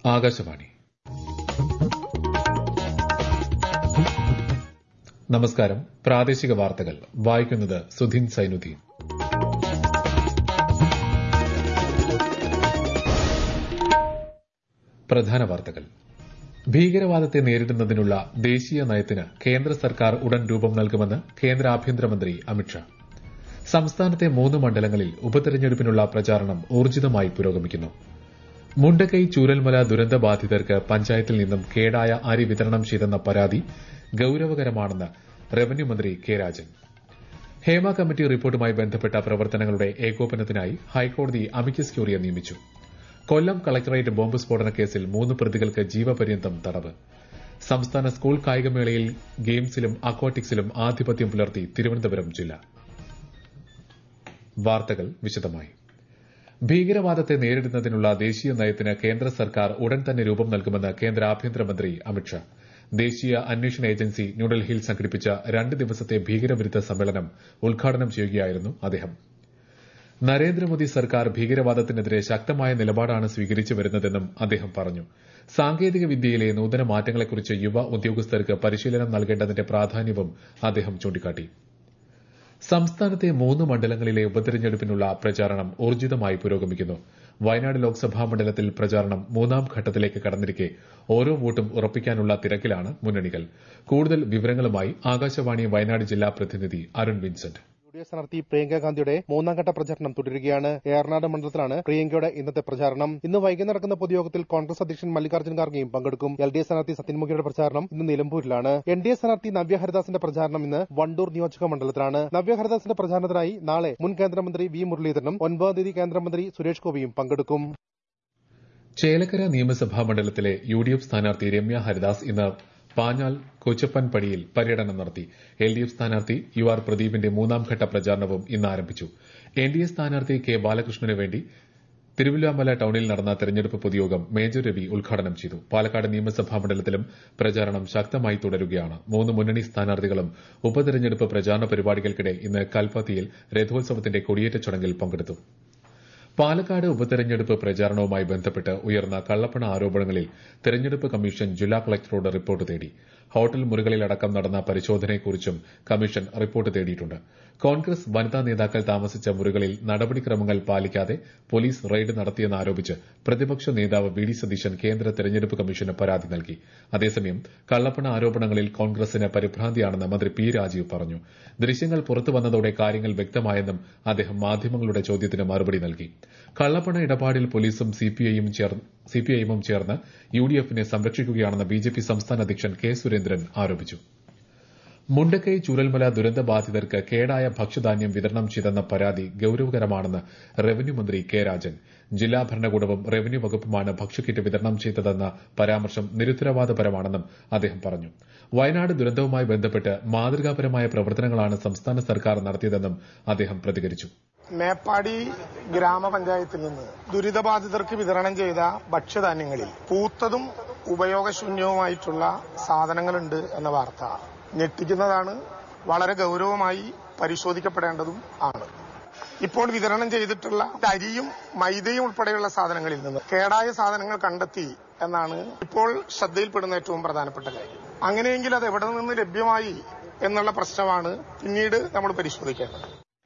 ആകാശവാണി നമസ്കാരം പ്രാദേശിക വാർത്തകൾ വായിക്കുന്നത് സുധീൻ സൈനുദ്ദീൻ പ്രധാന വാർത്തകൾ ഭീകരവാദത്തെ നേരിടുന്നതിനുള്ള ദേശീയ നയത്തിന് കേന്ദ്ര സർക്കാർ ഉടൻ രൂപം നൽകുമെന്ന് കേന്ദ്ര ആഭ്യന്തരമന്ത്രി അമിത്ഷാ സംസ്ഥാനത്തെ മൂന്ന് മണ്ഡലങ്ങളിൽ ഉപതെരഞ്ഞെടുപ്പിനുള്ള പ്രചാരണം ഊർജിതമായി പുരോഗമിക്കുന്നു മുണ്ടക്കൈ ചൂരൽമല ദുരന്ത ബാധിതർക്ക് പഞ്ചായത്തിൽ നിന്നും കേടായ അരി വിതരണം ചെയ്തെന്ന പരാതി ഗൌരവകരമാണെന്ന് റവന്യൂ മന്ത്രി കെ രാജൻ ഹേമ കമ്മിറ്റി റിപ്പോർട്ടുമായി ബന്ധപ്പെട്ട പ്രവർത്തനങ്ങളുടെ ഏകോപനത്തിനായി ഹൈക്കോടതി അമിക്കസ് ക്യൂറിയെ നിയമിച്ചു കൊല്ലം കളക്ടറേറ്റ് ബോംബ് സ്ഫോടന കേസിൽ മൂന്ന് പ്രതികൾക്ക് ജീവപര്യന്തം തടവ് സംസ്ഥാന സ്കൂൾ കായികമേളയിൽ ഗെയിംസിലും അക്വാട്ടിക്സിലും ആധിപത്യം പുലർത്തി തിരുവനന്തപുരം ജില്ല വാർത്തകൾ വിശദമായി ഭീകരവാദത്തെ നേരിടുന്നതിനുള്ള ദേശീയ നയത്തിന് കേന്ദ്ര സർക്കാർ ഉടൻ തന്നെ രൂപം നൽകുമെന്ന് കേന്ദ്ര ആഭ്യന്തരമന്ത്രി അമിത്ഷാ ദേശീയ അന്വേഷണ ഏജൻസി ന്യൂഡൽഹിയിൽ സംഘടിപ്പിച്ച രണ്ട് ദിവസത്തെ ഭീകരവിരുദ്ധ സമ്മേളനം ഉദ്ഘാടനം ചെയ്യുകയായിരുന്നു അദ്ദേഹം നരേന്ദ്രമോദി സർക്കാർ ഭീകരവാദത്തിനെതിരെ ശക്തമായ നിലപാടാണ് സ്വീകരിച്ചു വരുന്നതെന്നും അദ്ദേഹം പറഞ്ഞു സാങ്കേതിക വിദ്യയിലെ നൂതന മാറ്റങ്ങളെക്കുറിച്ച് യുവ ഉദ്യോഗസ്ഥർക്ക് പരിശീലനം നൽകേണ്ടതിന്റെ പ്രാധാന്യവും അദ്ദേഹം ചൂണ്ടിക്കാട്ടി സംസ്ഥാനത്തെ മൂന്ന് മണ്ഡലങ്ങളിലെ ഉപതെരഞ്ഞെടുപ്പിനുള്ള പ്രചാരണം ഊർജിതമായി പുരോഗമിക്കുന്നു വയനാട് ലോക്സഭാ മണ്ഡലത്തിൽ പ്രചാരണം മൂന്നാം ഘട്ടത്തിലേക്ക് കടന്നിരിക്കെ ഓരോ വോട്ടും ഉറപ്പിക്കാനുള്ള തിരക്കിലാണ് മുന്നണികൾ കൂടുതൽ വിവരങ്ങളുമായി ആകാശവാണി വയനാട് ജില്ലാ പ്രതിനിധി Arun Vincent U D F സ്ഥാനാർത്ഥി പ്രിയങ്ക ഗാന്ധിയുടെ മൂന്നാം ഘട്ട പ്രചാരണം തുടരുകയാണ് ഏറനാട് മണ്ഡലത്തിലാണ് പ്രിയങ്കയുടെ ഇന്നത്തെ പ്രചാരണം ഇന്ന് വൈകി നടക്കുന്ന പൊതുയോഗത്തിൽ കോൺഗ്രസ് അധ്യക്ഷൻ മല്ലികാർജ്ജുൻ ഖാർഗെയും പങ്കെടുക്കും എൽ ഡി എഫ് സ്ഥാനാർത്ഥി സത്യൻമുഖിയുടെ പ്രചാരണം ഇന്ന് നിലമ്പൂരിലാണ് എൻ ഡി എ സ്ഥാനാർത്ഥി നവ്യ ഹരിദാസിന്റെ പ്രചാരണം ഇന്ന് വണ്ടൂർ നിയോജക മണ്ഡലത്തിലാണ് നവ്യ ഹരിദാസിന്റെ പ്രചാരണത്തിനായി നാളെ മുൻ കേന്ദ്രമന്ത്രി വി മുരളീധരനും ഒൻപതാം തീയതി കേന്ദ്രമന്ത്രി സുരേഷ് ഗോപിയും പങ്കെടുക്കും ചേലക്കര നിയമസഭാ മണ്ഡലത്തിലെ യു ഡി എഫ് സ്ഥാനാർത്ഥി രമ്യ ഹരിദാസ് ഇന്ന് പാഞ്ഞാൽ കൊച്ചപ്പൻപടിയിൽ പര്യടനം നടത്തി എൽ ഡി എഫ് സ്ഥാനാർത്ഥി യു ആർ പ്രദീപിന്റെ മൂന്നാം ഘട്ട പ്രചാരണവും ഇന്ന് ആരംഭിച്ചു എൻ ഡി എ സ്ഥാനാർത്ഥി കെ ബാലകൃഷ്ണന് വേണ്ടി തിരുവല്ലാമല ടൌണിൽ നടന്ന തെരഞ്ഞെടുപ്പ് പൊതുയോഗം മേജർ രവി ഉദ്ഘാടനം ചെയ്തു പാലക്കാട് നിയമസഭാ മണ്ഡലത്തിലും പ്രചാരണം ശക്തമായി തുടരുകയാണ് മൂന്ന് മുന്നണി സ്ഥാനാർത്ഥികളും ഉപതെരഞ്ഞെടുപ്പ് പ്രചാരണ പരിപാടികൾക്കിടെ ഇന്ന് കൽപ്പാത്തിയിൽ രഥോത്സവത്തിന്റെ കൊടിയേറ്റ ചടങ്ങിൽ പങ്കെടുത്തു പാലക്കാട് ഉപതെരഞ്ഞെടുപ്പ് പ്രചാരണവുമായി ബന്ധപ്പെട്ട് ഉയർന്ന കള്ളപ്പണ ആരോപണങ്ങളിൽ തെരഞ്ഞെടുപ്പ് കമ്മീഷൻ ജില്ലാ കളക്ടറോട് റിപ്പോർട്ട് തേടി ഹോട്ടൽ മുറികളിലടക്കം നടന്ന പരിശോധനയെക്കുറിച്ചും കമ്മീഷൻ റിപ്പോർട്ട് തേടിയിട്ടുണ്ട് കോൺഗ്രസ് വനിതാ നേതാക്കൾ താമസിച്ച മുറികളിൽ നടപടിക്രമങ്ങൾ പാലിക്കാതെ പോലീസ് റെയ്ഡ് നടത്തിയെന്നാരോപിച്ച് പ്രതിപക്ഷ നേതാവ് വി ഡി സതീശൻ കേന്ദ്ര തെരഞ്ഞെടുപ്പ് കമ്മീഷന് പരാതി നൽകി അതേസമയം കള്ളപ്പണ ആരോപണങ്ങളിൽ കോൺഗ്രസിന് പരിഭ്രാന്തിയാണെന്ന് മന്ത്രി പി രാജീവ് പറഞ്ഞു ദൃശ്യങ്ങൾ പുറത്തു വന്നതോടെ കാര്യങ്ങൾ വ്യക്തമായെന്നും അദ്ദേഹം മാധ്യമങ്ങളുടെ ചോദ്യത്തിന് മറുപടി നൽകി കള്ളപ്പണ ഇടപാടിൽ പോലീസും സിപിഐഎമ്മും ചേർന്ന് യു ഡി എഫിനെ സംരക്ഷിക്കുകയാണെന്ന് ബിജെപി സംസ്ഥാന അധ്യക്ഷൻ കെ സുരേന്ദ്രൻ ആരോപിച്ചു മുണ്ടക്കൈ ചൂരൽമല ദുരന്ത ബാധിതർക്ക് കേടായ ഭക്ഷ്യധാന്യം വിതരണം ചെയ്തെന്ന പരാതി ഗൌരവകരമാണെന്ന് റവന്യൂ മന്ത്രി കെ രാജൻ ജില്ലാ ഭരണകൂടവും റവന്യൂ വകുപ്പുമാണ് ഭക്ഷ്യക്കിറ്റ് വിതരണം ചെയ്തതെന്ന പരാമർശം നിരുത്തരവാദപരമാണെന്നും അദ്ദേഹം പറഞ്ഞു വയനാട് ദുരന്തവുമായി ബന്ധപ്പെട്ട് മാതൃകാപരമായ പ്രവർത്തനങ്ങളാണ് സംസ്ഥാന സർക്കാർ നടത്തിയതെന്നും അദ്ദേഹം പ്രതികരിച്ചു മേപ്പാടി ഗ്രാമപഞ്ചായത്തിൽ നിന്ന് ദുരിതബാധിതർക്ക് വിതരണം ചെയ്ത ഭക്ഷ്യധാന്യങ്ങളിൽ പൂത്തതും ഉപയോഗശൂന്യവുമായിട്ടുള്ള സാധനങ്ങളുണ്ട് എന്ന വാർത്ത ഞെട്ടിക്കുന്നതാണ് വളരെ ഗൌരവമായി പരിശോധിക്കപ്പെടേണ്ടതും ആണ് ഇപ്പോൾ വിതരണം ചെയ്തിട്ടുള്ള അരിയും മൈദയും ഉൾപ്പെടെയുള്ള സാധനങ്ങളിൽ നിന്ന് കേടായ സാധനങ്ങൾ കണ്ടെത്തി എന്നാണ് ഇപ്പോൾ ശ്രദ്ധയിൽപ്പെടുന്ന ഏറ്റവും പ്രധാനപ്പെട്ട കാര്യം അങ്ങനെയെങ്കിൽ അത് എവിടെ നിന്ന് ലഭ്യമായി എന്നുള്ള പ്രശ്നമാണ് പിന്നീട് നമ്മൾ പരിശോധിക്കേണ്ടത്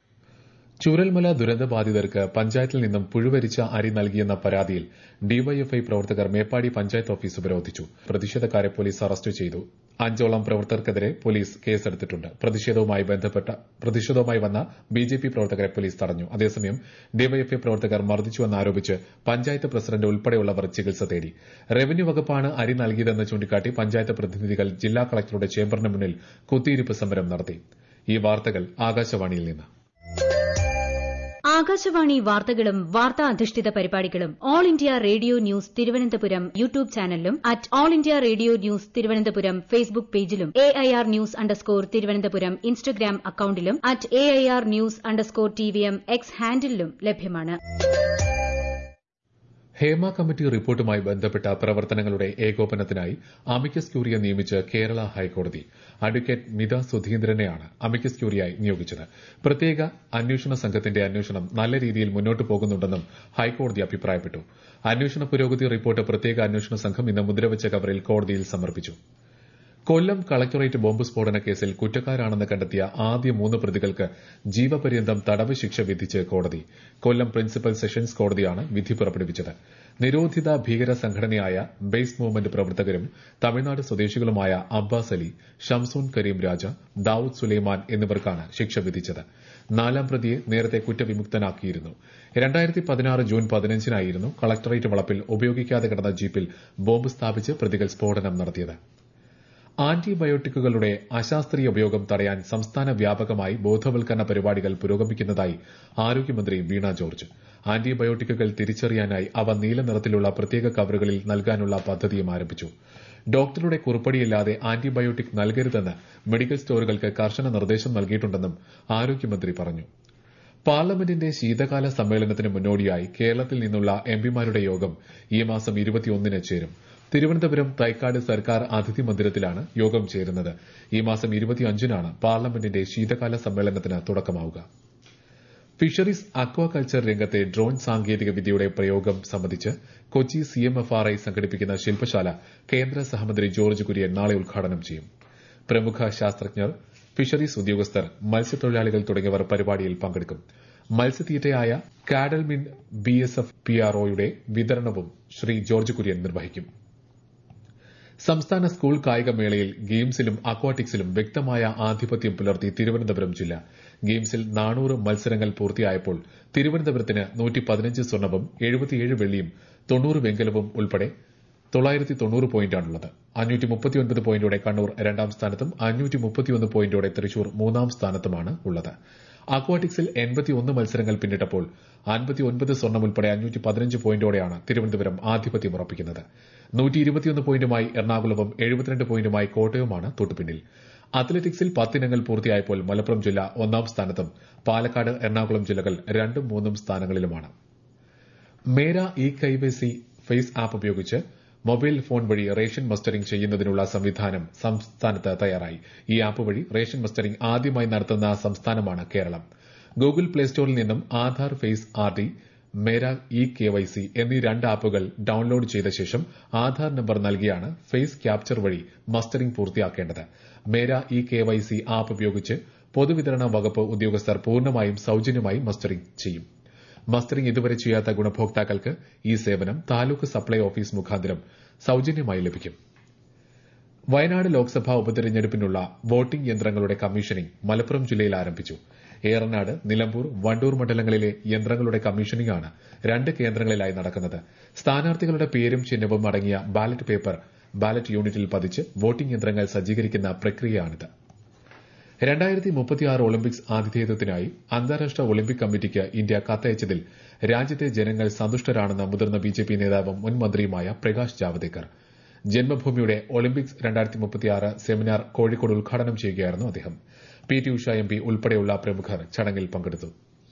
ചൂരൽമല ദുരന്തബാധിതർക്ക് പഞ്ചായത്തിൽ നിന്നും പുഴുവരിച്ച അരി നൽകിയെന്ന പരാതിയിൽ ഡിവൈഎഫ്ഐ പ്രവർത്തകർ മേപ്പാടി പഞ്ചായത്ത് ഓഫീസ് ഉപരോധിച്ചു പ്രതിഷേധക്കാരെ പോലീസ് അറസ്റ്റ് ചെയ്തു അഞ്ചോളം പ്രവർത്തകർക്കെതിരെ പോലീസ് കേസെടുത്തിട്ടുണ്ട് പ്രതിഷേധവുമായി ബന്ധപ്പെട്ട പ്രതിഷേധവുമായി വന്ന ബിജെപി പ്രവർത്തകരെ പോലീസ് തടഞ്ഞു അതേസമയം ഡിവൈഎഫ്ഐ പ്രവർത്തകർ മർദ്ദിച്ചുവെന്നാരോപിച്ച് പഞ്ചായത്ത് പ്രസിഡന്റ് ഉൾപ്പെടെയുള്ളവർ ചികിത്സ തേടി റവന്യൂ വകുപ്പാണ് അരി നൽകിയതെന്ന് ചൂണ്ടിക്കാട്ടി പഞ്ചായത്ത് പ്രതിനിധികൾ ജില്ലാ കളക്ടറുടെ ചേംബറിന് മുന്നിൽ കുത്തിയിരിപ്പ് സമരം നടത്തി ഈ വാർത്തകൾ ആകാശവാണിയിൽ നിന്ന് ആകാശവാണി വാർത്തകളും വാർത്താ അധിഷ്ഠിത പരിപാടികളും All India Radio news Thiruvananthapuram YouTube ചാനലിലും at All India Radio news Thiruvananthapuram Facebook പേജിലും A I R news underscore Thiruvananthapuram Instagram അക്കൌണ്ടിലും at A I R news underscore T V M X ഹാൻഡിലും ലഭ്യമാണ് ഹേമ കമ്മിറ്റി റിപ്പോർട്ടുമായി ബന്ധപ്പെട്ട പ്രവർത്തനങ്ങളുടെ ഏകോപനത്തിനായി അമിക്കസ് ക്യൂറിയെ നിയമിച്ച് കേരള ഹൈക്കോടതി അഡ്വക്കേറ്റ് മിത സുധീന്ദ്രനെയാണ് അമിക്കസ് ക്യൂറിയായി നിയോഗിച്ചത് പ്രത്യേക അന്വേഷണ സംഘത്തിന്റെ അന്വേഷണം നല്ല രീതിയിൽ മുന്നോട്ട് പോകുന്നുണ്ടെന്നും ഹൈക്കോടതി അഭിപ്രായപ്പെട്ടു അന്വേഷണ പുരോഗതി റിപ്പോർട്ട് പ്രത്യേക അന്വേഷണ സംഘം ഇന്ന് മുദ്രവച്ച കവറിൽ കോടതിയിൽ സമർപ്പിച്ചു കൊല്ലം കളക്ടറേറ്റ് ബോംബ് സ്ഫോടന കേസിൽ കുറ്റക്കാരാണെന്ന് കണ്ടെത്തിയ ആദ്യ മൂന്ന് പ്രതികൾക്ക് ജീവപര്യന്തം തടവ് ശിക്ഷ വിധിച്ച് കോടതി കൊല്ലം പ്രിൻസിപ്പൽ സെഷൻസ് കോടതിയാണ് വിധി പുറപ്പെടുവിച്ചത് നിരോധിത ഭീകര സംഘടനയായ ബേസ് മൂവ്മെന്റ് പ്രവർത്തകരും തമിഴ്നാട് സ്വദേശികളുമായ അബ്ബാസ് അലി ഷംസൂൺ കരീം രാജ ദാവൂദ് സുലൈമാൻ എന്നിവർക്കാണ് ശിക്ഷ വിധിച്ചത് നാലാം പ്രതിയെ നേരത്തെ കുറ്റവിമുക്തനാക്കിയിരുന്നു രണ്ടായിരത്തി പതിനാറ് ജൂൺ പതിനഞ്ചിനായിരുന്നു കളക്ടറേറ്റ് വളപ്പിൽ ഉപയോഗിക്കാതെ കിടന്ന ജീപ്പിൽ ബോംബ് സ്ഥാപിച്ച് പ്രതികൾ സ്ഫോടനം നടത്തിയത് ആന്റിബയോട്ടിക്കുകളുടെ അശാസ്ത്രീയ ഉപയോഗം തടയാൻ സംസ്ഥാന വ്യാപകമായി ബോധവൽക്കരണ പരിപാടികൾ പുരോഗമിക്കുന്നതായി ആരോഗ്യമന്ത്രി വീണ ജോർജ് ആന്റിബയോട്ടിക്കുകൾ തിരിച്ചറിയാനായി അവ നീല നിറത്തിലുള്ള പ്രത്യേക കവറുകളിൽ നൽകാനുള്ള പദ്ധതിയും ആരംഭിച്ചു ഡോക്ടറുടെ കുറിപ്പടിയില്ലാതെ ആന്റിബയോട്ടിക് നൽകരുതെന്ന് മെഡിക്കൽ സ്റ്റോറുകൾക്ക് കർശന നിർദ്ദേശം നൽകിയിട്ടുണ്ടെന്നും ആരോഗ്യമന്ത്രി പറഞ്ഞു പാർലമെന്റിന്റെ ശീതകാല സമ്മേളനത്തിന് മുന്നോടിയായി കേരളത്തിൽ നിന്നുള്ള എംപിമാരുടെ യോഗം ഈ മാസം ഇരുപത്തിയൊന്നിന് ചേരും തിരുവനന്തപുരം തൈക്കാട് സർക്കാർ അതിഥി മന്ദിരത്തിലാണ് യോഗം ചേരുന്നത് ഈ മാസം ഇരുപത്തിയഞ്ചിനാണ് പാർലമെന്റിന്റെ ശീതകാല സമ്മേളനത്തിന് തുടക്കമാവുക ഫിഷറീസ് അക്വാകൾച്ചർ രംഗത്തെ ഡ്രോൺ സാങ്കേതിക വിദ്യയുടെ പ്രയോഗം സംബന്ധിച്ച് കൊച്ചി സിഎംഎഫ്ആർഐ സംഘടിപ്പിക്കുന്ന ശില്പശാല കേന്ദ്ര സഹമന്ത്രി ജോർജ് കുര്യൻ നാളെ ഉദ്ഘാടനം ചെയ്യും പ്രമുഖ ശാസ്ത്രജ്ഞർ ഫിഷറീസ് ഉദ്യോഗസ്ഥർ മത്സ്യത്തൊഴിലാളികൾ തുടങ്ങിയവർ പരിപാടിയിൽ പങ്കെടുക്കും മത്സ്യത്തീറ്റയായ Kadalmin B S F P R ഒയുടെ വിതരണവും ശ്രീ ജോർജ് കുര്യൻ നിർവഹിക്കും സംസ്ഥാന സ്കൂൾ കായികമേളയിൽ ഗെയിംസിലും അക്വാട്ടിക്സിലും വ്യക്തമായ ആധിപത്യം പുലർത്തി തിരുവനന്തപുരം ജില്ല ഗെയിംസിൽ നാനൂറ് മത്സരങ്ങൾ പൂർത്തിയായപ്പോൾ തിരുവനന്തപുരത്തിന് നൂറ്റി പതിനഞ്ച് സ്വർണവും എഴുപത്തിയേഴ് വെള്ളിയും തൊണ്ണൂറ് വെങ്കലവും ഉൾപ്പെടെ തൊള്ളായിരത്തി തൊണ്ണൂറ് പോയിന്റാണുള്ളത് അഞ്ഞൂറ്റി മുപ്പത്തിയൊൻപത് പോയിന്റോടെ കണ്ണൂർ രണ്ടാം സ്ഥാനത്തും അഞ്ഞൂറ്റി മുപ്പത്തിയൊന്ന് പോയിന്റോടെ തൃശൂർ മൂന്നാം സ്ഥാനത്തുമാണ് ഉള്ളത് അക്വാട്ടിക്സിൽ എൺപത്തിയൊന്ന് മത്സരങ്ങൾ പിന്നിട്ടപ്പോൾ അൻപത്തിയൊൻപത് സ്വർണം ഉൾപ്പെടെ അഞ്ഞൂറ്റി പതിനഞ്ച് പോയിന്റോടെയാണ് തിരുവനന്തപുരം ആധിപത്യം ഉറപ്പിക്കുന്നത് നൂറ്റി ഇരുപത്തിയൊന്ന് പോയിന്റുമായി എറണാകുളവും എഴുപത്തിരണ്ട് പോയിന്റുമായി കോട്ടയവുമാണ് തൊട്ടുപിന്നിൽ അത്ലറ്റിക്സിൽ പത്തിനങ്ങൾ പൂർത്തിയായപ്പോൾ മലപ്പുറം ജില്ല ഒന്നാം സ്ഥാനത്തും പാലക്കാട് എറണാകുളം ജില്ലകൾ രണ്ടും മൂന്നും സ്ഥാനങ്ങളിലുമാണ് Mera E K Y C face app ഉപയോഗിച്ച് മൊബൈൽ ഫോൺ വഴി റേഷൻ മസ്റ്ററിംഗ് ചെയ്യുന്നതിനുള്ള സംവിധാനം സംസ്ഥാനത്ത് തയ്യാറായി ഈ ആപ്പ് വഴി റേഷൻ മസ്റ്ററിംഗ് ആദ്യമായി നടത്തുന്ന സംസ്ഥാനമാണ് കേരളം ഗൂഗിൾ പ്ലേ സ്റ്റോറിൽ നിന്നും Aadhaar face R D Mera E K Y C എന്നീ രണ്ട് ആപ്പുകൾ ഡൌൺലോഡ് ചെയ്ത ശേഷം ആധാർ നമ്പർ നൽകിയാണ് ഫേസ് ക്യാപ്ചർ വഴി മസ്റ്ററിംഗ് പൂർത്തിയാക്കേണ്ടത് Mera E K Y C app ഉപയോഗിച്ച് പൊതുവിതരണ വകുപ്പ് ഉദ്യോഗസ്ഥർ പൂർണ്ണമായും സൌജന്യമായി മസ്റ്ററിംഗ് ചെയ്യും മസ്റ്ററിംഗ് ഇതുവരെ ചെയ്യാത്ത ഗുണഭോക്താക്കൾക്ക് ഈ സേവനം താലൂക്ക് സപ്ലൈ ഓഫീസ് മുഖാന്തരം സൌജന്യമായി ലഭിക്കും വയനാട് ലോക്സഭാ ഉപതെരഞ്ഞെടുപ്പിനുള്ള വോട്ടിംഗ് യന്ത്രങ്ങളുടെ കമ്മീഷനിംഗ് മലപ്പുറം ജില്ലയിൽ ആരംഭിച്ചു ഏറനാട് നിലമ്പൂർ വണ്ടൂർ മണ്ഡലങ്ങളിലെ യന്ത്രങ്ങളുടെ കമ്മീഷനിംഗ് ആണ് രണ്ട് കേന്ദ്രങ്ങളിലായി നടക്കുന്നത് സ്ഥാനാർത്ഥികളുടെ പേരും ചിഹ്നവും അടങ്ങിയ ബാലറ്റ് പേപ്പർ ബാലറ്റ് യൂണിറ്റിൽ പതിച്ച് വോട്ടിംഗ് യന്ത്രങ്ങൾ സജ്ജീകരിക്കുന്ന പ്രക്രിയയാണിത് രണ്ടായിരത്തി മുപ്പത്തിയാറ് ഒളിമ്പിക്സ് ആതിഥേയത്വത്തിനായി അന്താരാഷ്ട്ര ഒളിമ്പിക് കമ്മിറ്റിക്ക് ഇന്ത്യ കത്തയച്ചതിൽ രാജ്യത്തെ ജനങ്ങൾ സന്തുഷ്ടരാണെന്ന് മുതിർന്ന ബിജെപി നേതാവും മുൻ മന്ത്രിയുമായ പ്രകാശ് ജാവദേക്കർ ജന്മഭൂമിയുടെ ഒളിമ്പിക്സ് രണ്ടായിരത്തി മുപ്പത്തിയാറ് സെമിനാർ കോഴിക്കോട് ഉദ്ഘാടനം ചെയ്യുകയായിരുന്നു അദ്ദേഹം P T Usha M P ഉൾപ്പെടെയുള്ള പ്രമുഖർ ചടങ്ങിൽ പങ്കെടുത്തു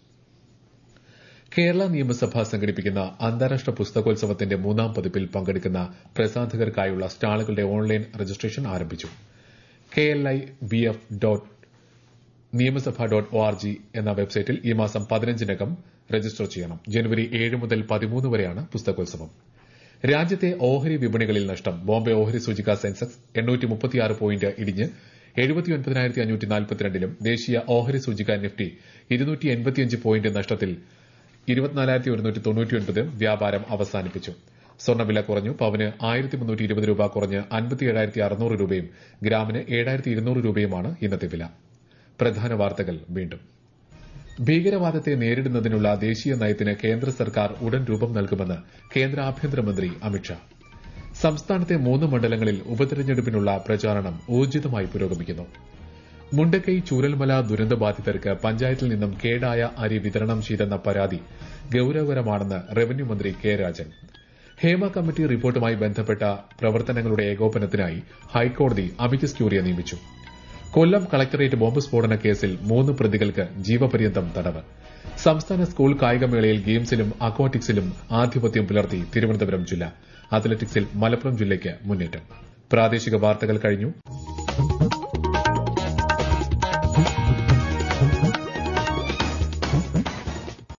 കേരള നിയമസഭ സംഘടിപ്പിക്കുന്ന അന്താരാഷ്ട്ര പുസ്തകോത്സവത്തിന്റെ മൂന്നാം പതിപ്പിൽ പങ്കെടുക്കുന്ന പ്രസാധകർക്കായുള്ള സ്റ്റാളുകളുടെ ഓൺലൈൻ രജിസ്ട്രേഷൻ ആരംഭിച്ചു K L I B F dot Niyamasabha dot O R G എന്ന വെബ്സൈറ്റിൽ ഈ മാസം പതിനഞ്ചിനകം രജിസ്റ്റർ ചെയ്യണം ജനുവരി ഏഴ് മുതൽ പതിമൂന്ന് വരെയാണ് പുസ്തകോത്സവം രാജ്യത്തെ ഓഹരി വിപണികളിൽ നഷ്ടം ബോംബെ ഓഹരി സൂചിക സെൻസെക്സ് എണ്ണൂറ്റി മുപ്പത്തിയാറ് പോയിന്റ് ഇടിഞ്ഞ് എഴുപത്തിയൊൻപതിനായിരത്തി അഞ്ഞൂറ്റി നാൽപ്പത്തിരണ്ടിലും ദേശീയ ഓഹരി സൂചിക നിഫ്റ്റി ഇരുന്നൂറ്റി എൺപത്തിയഞ്ച് പോയിന്റ് നഷ്ടത്തിൽ ഇരുപത്തിനാലായിരത്തി ഒരുന്നൂറ്റി തൊണ്ണൂറ്റിയൊൻപത് വ്യാപാരം അവസാനിപ്പിച്ചു സ്വർണ്ണവില കുറഞ്ഞു പവന് ആയിരത്തി മുന്നൂറ്റി ഇരുപത് രൂപ കുറഞ്ഞ് അൻപത്തിയേഴായിരത്തി അറുന്നൂറ് രൂപയും ഗ്രാമിന് ഏഴായിരത്തി ഇരുന്നൂറ് രൂപയുമാണ് ഇന്നത്തെ വില പ്രധാന വാർത്തകൾ വീണ്ടും ഭീകരവാദത്തെ നേരിടുന്നതിനുള്ള ദേശീയ നയത്തിന് കേന്ദ്ര സർക്കാർ ഉടൻ രൂപം നൽകുമെന്ന് കേന്ദ്ര ആഭ്യന്തരമന്ത്രി അമിത്ഷാ സംസ്ഥാനത്തെ മൂന്ന് മണ്ഡലങ്ങളിൽ ഉപതെരഞ്ഞെടുപ്പിനുള്ള പ്രചാരണം ഊർജിതമായി പുരോഗമിക്കുന്നു മുണ്ടക്കൈ ചൂരൽമല ദുരന്തബാധിതർക്ക് പഞ്ചായത്തിൽ നിന്നും കേടായ അരി വിതരണം ചെയ്തെന്ന പരാതി ഗൌരവകരമാണെന്ന് റവന്യൂ മന്ത്രി കെ രാജൻ ഹേമ കമ്മിറ്റി റിപ്പോർട്ടുമായി ബന്ധപ്പെട്ട പ്രവർത്തനങ്ങളുടെ ഏകോപനത്തിനായി ഹൈക്കോടതി അമിക്കസ് ക്യൂറിയെ നിയമിച്ചു കൊല്ലം കളക്ടറേറ്റ് ബോംബ് സ്ഫോടന കേസിൽ മൂന്ന് പ്രതികൾക്ക് ജീവപര്യന്തം തടവ് സംസ്ഥാന സ്കൂൾ കായികമേളയിൽ ഗെയിംസിലും അക്വാട്ടിക്സിലും ആധിപത്യം പുലർത്തി തിരുവനന്തപുരം ജില്ല അത്ലറ്റിക്സിൽ മലപ്പുറം ജില്ലയ്ക്ക് മുന്നേറ്റം പ്രാദേശിക വാർത്തകൾ കഴിഞ്ഞു